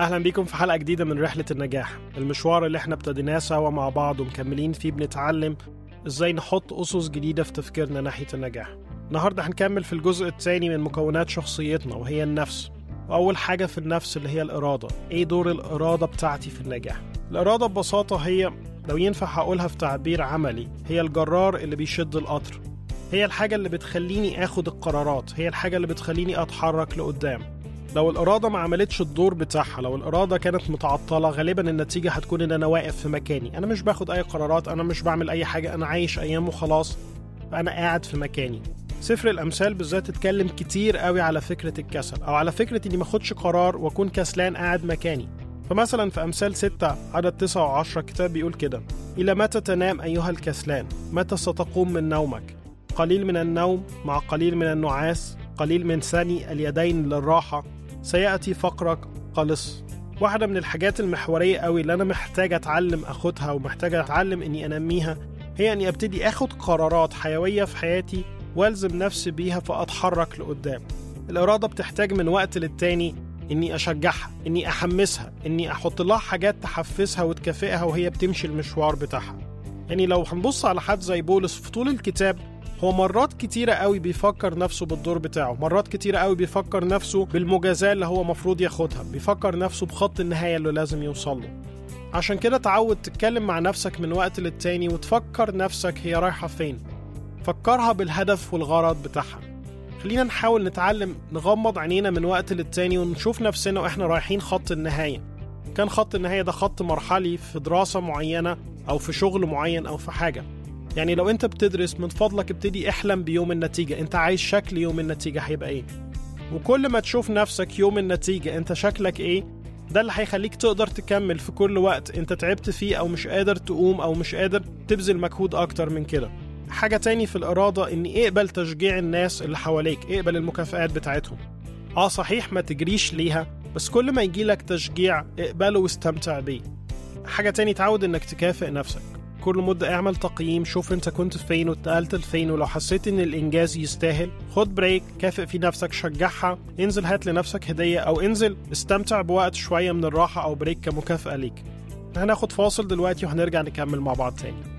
اهلا بيكم في حلقه جديده من رحله النجاح المشوار اللي احنا ابتديناه سوا مع بعض ومكملين فيه بنتعلم ازاي نحط اسس جديده في تفكيرنا ناحيه النجاح النهارده هنكمل في الجزء الثاني من مكونات شخصيتنا وهي النفس واول حاجه في النفس اللي هي الاراده ايه دور الاراده بتاعتي في النجاح الاراده ببساطه هي لو ينفع هقولها في تعبير عملي هي الجرار اللي بيشد القطر هي الحاجه اللي بتخليني اخد القرارات هي الحاجه اللي بتخليني اتحرك لقدام لو الإرادة ما عملتش الدور بتاعها لو الإرادة كانت متعطلة غالبا النتيجة هتكون إن أنا واقف في مكاني أنا مش باخد أي قرارات أنا مش بعمل أي حاجة أنا عايش أيام وخلاص فأنا قاعد في مكاني سفر الأمثال بالذات اتكلم كتير قوي على فكرة الكسل أو على فكرة إني ما أخدش قرار وأكون كسلان قاعد مكاني فمثلا في أمثال 6 عدد 9 و10 كتاب بيقول كده إلى متى تنام أيها الكسلان متى ستقوم من نومك قليل من النوم مع قليل من النعاس قليل من ثني اليدين للراحة سيأتي فقرك قلص واحدة من الحاجات المحورية قوي اللي أنا محتاج أتعلم أخدها ومحتاج أتعلم إني أنميها هي إني أبتدي أخد قرارات حيوية في حياتي والزم نفسي بيها فأتحرك لقدام الإرادة بتحتاج من وقت للتاني إني أشجعها إني أحمسها إني أحط لها حاجات تحفزها وتكافئها وهي بتمشي المشوار بتاعها يعني لو هنبص على حد زي بولس في طول الكتاب هو مرات كتيرة قوي بيفكر نفسه بالدور بتاعه مرات كتيرة قوي بيفكر نفسه بالمجازاة اللي هو مفروض ياخدها بيفكر نفسه بخط النهاية اللي لازم يوصل له عشان كده تعود تتكلم مع نفسك من وقت للتاني وتفكر نفسك هي رايحة فين فكرها بالهدف والغرض بتاعها خلينا نحاول نتعلم نغمض عينينا من وقت للتاني ونشوف نفسنا واحنا رايحين خط النهاية كان خط النهاية ده خط مرحلي في دراسة معينة أو في شغل معين أو في حاجة يعني لو انت بتدرس من فضلك ابتدي احلم بيوم النتيجة انت عايز شكل يوم النتيجة هيبقى ايه وكل ما تشوف نفسك يوم النتيجة انت شكلك ايه ده اللي هيخليك تقدر تكمل في كل وقت انت تعبت فيه او مش قادر تقوم او مش قادر تبذل مجهود اكتر من كده حاجة تاني في الإرادة إني اقبل تشجيع الناس اللي حواليك اقبل المكافآت بتاعتهم اه صحيح ما تجريش ليها بس كل ما يجيلك تشجيع اقبله واستمتع بيه حاجة تاني تعود انك تكافئ نفسك كل مدة اعمل تقييم شوف انت كنت فين واتنقلت لفين ولو حسيت ان الانجاز يستاهل خد بريك كافئ في نفسك شجعها انزل هات لنفسك هدية او انزل استمتع بوقت شوية من الراحة او بريك كمكافأة ليك هناخد فاصل دلوقتي وهنرجع نكمل مع بعض تاني